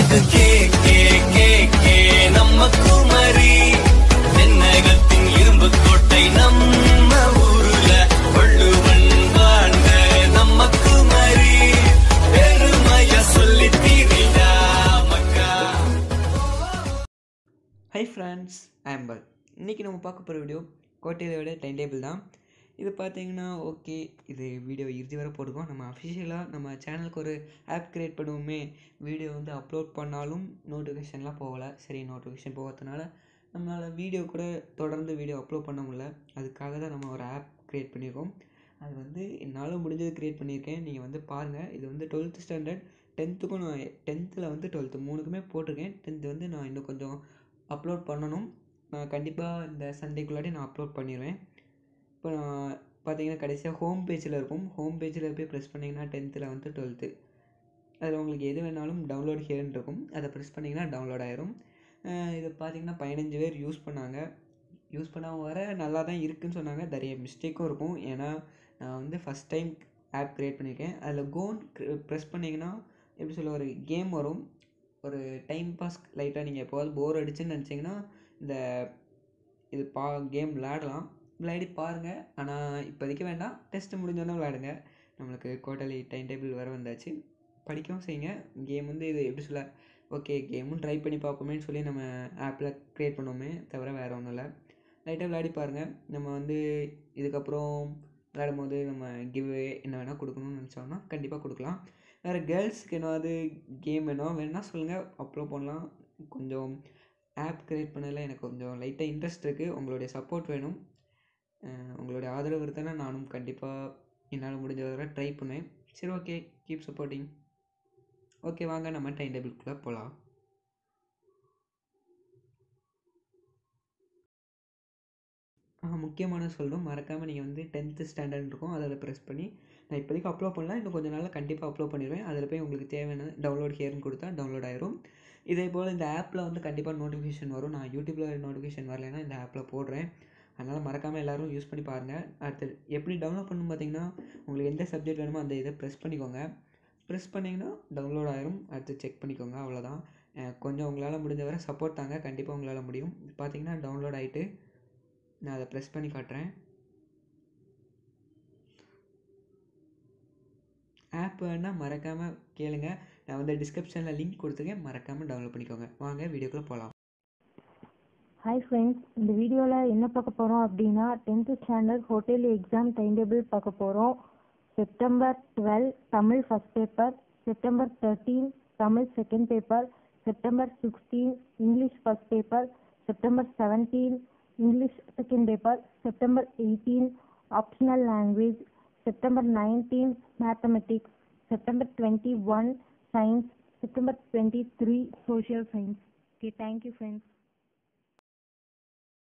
இது K K K K நம்ம குமரி தென்னகத்தின் இரும்பு கோட்டை நம்ம ஊருல வள்ளுவன் வாழ்ந்த நம்ம குமரி பெருமைய சொல்லி தீரிடா மக்கா ஹை ஃப்ரெண்ட்ஸ் ஆம்பர் இன்றைக்கி நம்ம பார்க்க போகிற வீடியோ கோட்டையோட டைம் டேபிள் தான் இது பார்த்தீங்கன்னா ஓகே இது வீடியோ இறுதி வரை போட்டுக்கோம் நம்ம அஃபிஷியலாக நம்ம சேனலுக்கு ஒரு ஆப் க்ரியேட் பண்ணுவோமே வீடியோ வந்து அப்லோட் பண்ணாலும் நோட்டிஃபிகேஷன்லாம் போகலை சரி நோட்டிஃபிகேஷன் போகிறதுனால நம்மளால் வீடியோ கூட தொடர்ந்து வீடியோ அப்லோட் பண்ண முடியல அதுக்காக தான் நம்ம ஒரு ஆப் க்ரியேட் பண்ணியிருக்கோம் அது வந்து என்னால் முடிஞ்சது க்ரியேட் பண்ணியிருக்கேன் நீங்கள் வந்து பாருங்கள் இது வந்து டுவெல்த் ஸ்டாண்டர்ட் டென்த்துக்கும் நான் டென்த்தில் வந்து டுவெல்த்து மூணுக்குமே போட்டிருக்கேன் டென்த்து வந்து நான் இன்னும் கொஞ்சம் அப்லோட் பண்ணணும் நான் கண்டிப்பாக இந்த சண்டேக்குள்ளாடி நான் அப்லோட் பண்ணிடுவேன் இப்போ நான் பார்த்தீங்கன்னா கடைசியாக ஹோம் பேஜில் இருக்கும் ஹோம் பேஜில் போய் ப்ரெஸ் பண்ணிங்கன்னா டென்த்தில் வந்து டுவெல்த்து அதில் உங்களுக்கு எது வேணாலும் டவுன்லோட் ஹியர்னு இருக்கும் அதை ப்ரெஸ் பண்ணிங்கன்னா டவுன்லோட் ஆயிரும் அஹ் இது பார்த்தீங்கன்னா பதினஞ்சு பேர் யூஸ் பண்ணாங்க யூஸ் பண்ணாமல் வர நல்லா தான் இருக்குன்னு சொன்னாங்க நிறைய மிஸ்டேக்கும் இருக்கும் ஏன்னா நான் வந்து ஃபஸ்ட் டைம் ஆப் க்ரியேட் பண்ணியிருக்கேன் அதில் கோன் ப்ரெஸ் பண்ணிங்கன்னா எப்படி சொல்ல ஒரு கேம் வரும் ஒரு டைம் பாஸ் லைட்டாக நீங்கள் எப்போவாது போர் அடிச்சுன்னு நினச்சிங்கன்னா இந்த இது பா கேம் விளையாடலாம் விளையாடி பாருங்கள் ஆனால் இப்போதைக்கு வேண்டாம் டெஸ்ட்டு முடிஞ்சோன்னே விளையாடுங்க நம்மளுக்கு குவார்டர்லி டைம் டேபிள் வர வந்தாச்சு படிக்கவும் செய்யுங்க கேம் வந்து இது எப்படி சொல்ல ஓகே கேமும் ட்ரை பண்ணி பார்ப்போமேன்னு சொல்லி நம்ம ஆப்பில் க்ரியேட் பண்ணோமே தவிர வேறு ஒன்றும் இல்லை லைட்டாக விளையாடி பாருங்கள் நம்ம வந்து இதுக்கப்புறம் விளையாடும் போது நம்ம கிவ் என்ன வேணால் கொடுக்கணும்னு நினச்சோம்னா கண்டிப்பாக கொடுக்கலாம் வேறு கேர்ள்ஸ்க்கு என்னவாது கேம் வேணும் வேணால் சொல்லுங்கள் அப்லோட் பண்ணலாம் கொஞ்சம் ஆப் க்ரியேட் பண்ணதில் எனக்கு கொஞ்சம் லைட்டாக இன்ட்ரெஸ்ட் இருக்குது உங்களுடைய சப்போர்ட் வேணும் அஹ் உங்களுடைய ஆதரவு இருந்தால் நானும் கண்டிப்பாக என்னால் முடிஞ்ச வரை ட்ரை பண்ணுவேன் சரி ஓகே கீப் சப்போர்ட்டிங் ஓகே வாங்க நம்ம டைம் டேபிள்குள்ளே போகலாம் முக்கியமான சொல்லணும் மறக்காமல் நீங்கள் வந்து டென்த்து ஸ்டாண்டர்ட் இருக்கும் அதில் ப்ரெஸ் பண்ணி நான் இப்போதைக்கு அப்லோட் பண்ணலாம் இன்னும் கொஞ்சம் நாளில் கண்டிப்பாக அப்லோட் பண்ணிடுவேன் அதில் போய் உங்களுக்கு தேவையான டவுன்லோட் ஹியர்னு கொடுத்தா டவுன்லோட் ஆயிரும் இதே போல் இந்த ஆப்பில் வந்து கண்டிப்பாக நோட்டிஃபிகேஷன் வரும் நான் யூடியூப்பில் நோட்டிஃபிகேஷன் வரலைன்னா இந்த ஆப்பில் போடுறேன் அதனால் மறக்காமல் எல்லோரும் யூஸ் பண்ணி பாருங்கள் அடுத்தது எப்படி டவுன்லோட் பண்ணணும் பார்த்தீங்கன்னா உங்களுக்கு எந்த சப்ஜெக்ட் வேணுமோ அந்த இதை ப்ரெஸ் பண்ணிக்கோங்க ப்ரெஸ் பண்ணிங்கன்னா டவுன்லோட் ஆயிரும் அடுத்து செக் பண்ணிக்கோங்க அவ்வளோதான் அஹ் கொஞ்சம் உங்களால் முடிஞ்ச வரை சப்போர்ட் தாங்க கண்டிப்பாக உங்களால் முடியும் பார்த்தீங்கன்னா டவுன்லோட் ஆகிட்டு நான் அதை ப்ரெஸ் பண்ணி காட்டுறேன் ஆப் வேணால் மறக்காமல் கேளுங்க நான் வந்து டிஸ்கிரிப்ஷனில் லிங்க் கொடுத்துருக்கேன் மறக்காமல் டவுன்லோட் பண்ணிக்கோங்க வாங்க வீடியோக்குள்ளே போகலாம் ஹாய் ஃப்ரெண்ட்ஸ் இந்த வீடியோவில் என்ன பார்க்க போகிறோம் அப்படின்னா டென்த்து ஸ்டாண்டர்ட் ஹோட்டல் எக்ஸாம் டைம் டேபிள் பார்க்க போகிறோம் September twelve Tamil first paper September thirteen Tamil second paper September sixteen English first paper September seventeen English second paper September eighteen optional language September nineteen mathematics September twenty one science September twenty three social science okay thank you friends